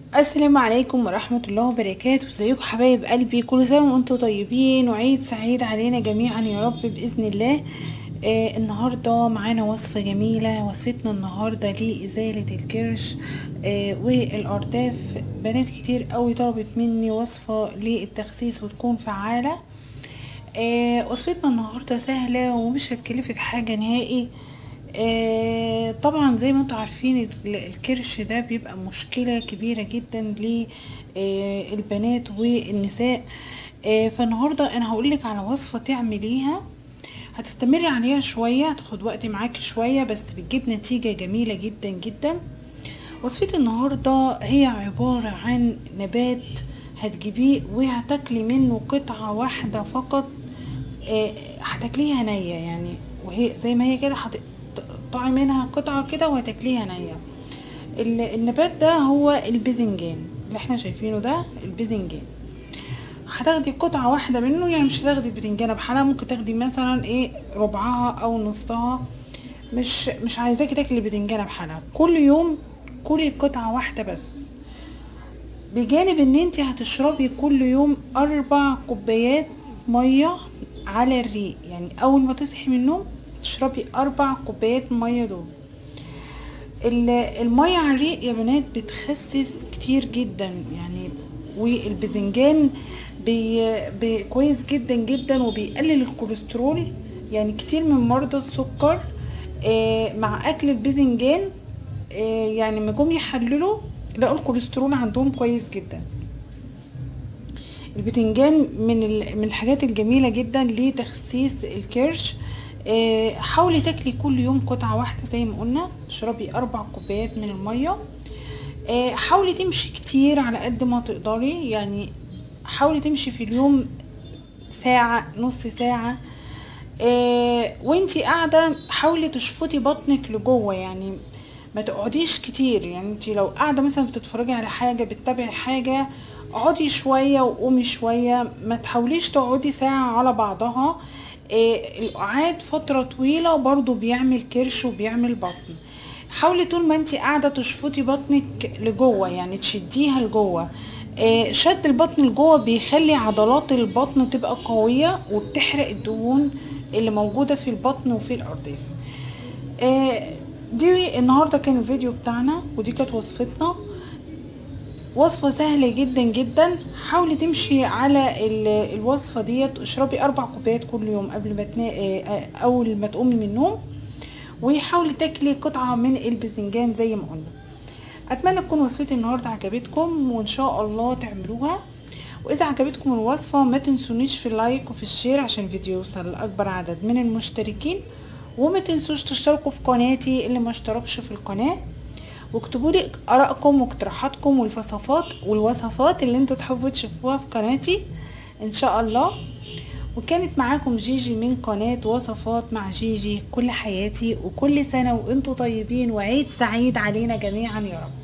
السلام عليكم ورحمة الله وبركاته ازيكم حبايب قلبي كل سنة وانتم طيبين وعيد سعيد علينا جميعا يا رب بإذن الله آه النهاردة معانا وصفة جميلة وصفتنا النهاردة لإزالة الكرش آه والأرداف بنات كتير قوي طلبت مني وصفة للتخسيس وتكون فعالة آه وصفتنا النهاردة سهلة ومش هتكلفك حاجة نهائي آه طبعا زي ما انتم عارفين ال- الكرش ده بيبقى مشكلة كبيرة جدا للبنات والنساء آه فالنهاردة انا هقولك على وصفة تعمليها هتستمري عليها شوية هتاخد وقت معاكي شوية بس بتجيب نتيجة جميلة جدا جدا وصفتي النهاردة هي عبارة عن نبات هتجيبيه وهتاكلي منه قطعة واحدة فقط آه، هتاكليها نية يعني وهي زي ما هي كده هتقطعي منها قطعة كده وهتاكليها نية ال- النبات ده هو الباذنجان اللي احنا شايفينه ده الباذنجان هتاخدي قطعة واحدة منه يعني مش هتاخدي البتنجانة بحالها ممكن تاخدي مثلا ايه ربعها او نصها مش مش عايزاكي تاكلي البتنجانة بحالها كل يوم كلي قطعة واحدة بس بجانب ان انت هتشربي كل يوم اربع كوبايات مية على الريق يعني اول ما تصحي من النوم تشربي اربع كوبايات مية دول ال- المية على الريق يا بنات بتخسس كتير جدا يعني والباذنجان بي بي كويس جدا جدا وبيقلل الكوليسترول يعني كتير من مرضى السكر آه مع اكل الباذنجان آه يعني لما جم يحللوا لقوا الكوليسترول عندهم كويس جدا البتنجان من ال- من الحاجات الجميله جدا لتخسيس الكرش آه، حاولي تاكلي كل يوم قطعه واحده زي ما قلنا تشربي اربع كوبايات من الميه آه، حاولي تمشي كتير على قد ما تقدري يعني حاولي تمشي في اليوم ساعه نص ساعه آه، وانتي قاعده حاولي تشفطي بطنك لجوه يعني ما تقعديش كتير يعني انتي لو قاعده مثلا بتتفرجي على حاجه بتتابعي حاجه اقعدي شويه وقومي شويه ما تحاوليش تقعدي ساعه على بعضها آه، القعاد فتره طويله برضو بيعمل كرش وبيعمل بطن حاولي طول ما انتي قاعده تشفطي بطنك لجوه يعني تشديها لجوه آه، شد البطن لجوه بيخلي عضلات البطن تبقى قويه وبتحرق الدهون اللي موجوده في البطن وفي الارداف آه، دي النهارده كان الفيديو بتاعنا ودي كانت وصفتنا وصفة سهلة جدا جدا حاولي تمشي على ال- الوصفة ديت اشربي اربع كوبايات كل يوم قبل ما تنا... آه، آه، اول ما تقومي من النوم وحاولي تاكلي قطعة من الباذنجان زي ما قلنا اتمنى تكون وصفتي النهارده عجبتكم وان شاء الله تعملوها واذا عجبتكم الوصفه ما تنسونيش في اللايك وفي الشير عشان الفيديو يوصل لاكبر عدد من المشتركين وما تنسوش تشتركوا في قناتي اللي ما اشتركش في القناه واكتبوا لي ارائكم واقتراحاتكم والوصفات والوصفات اللي انتوا تحبوا تشوفوها في قناتي ان شاء الله وكانت معاكم جيجي من قناة وصفات مع جيجي كل حياتي وكل سنة وانتوا طيبين وعيد سعيد علينا جميعا يا رب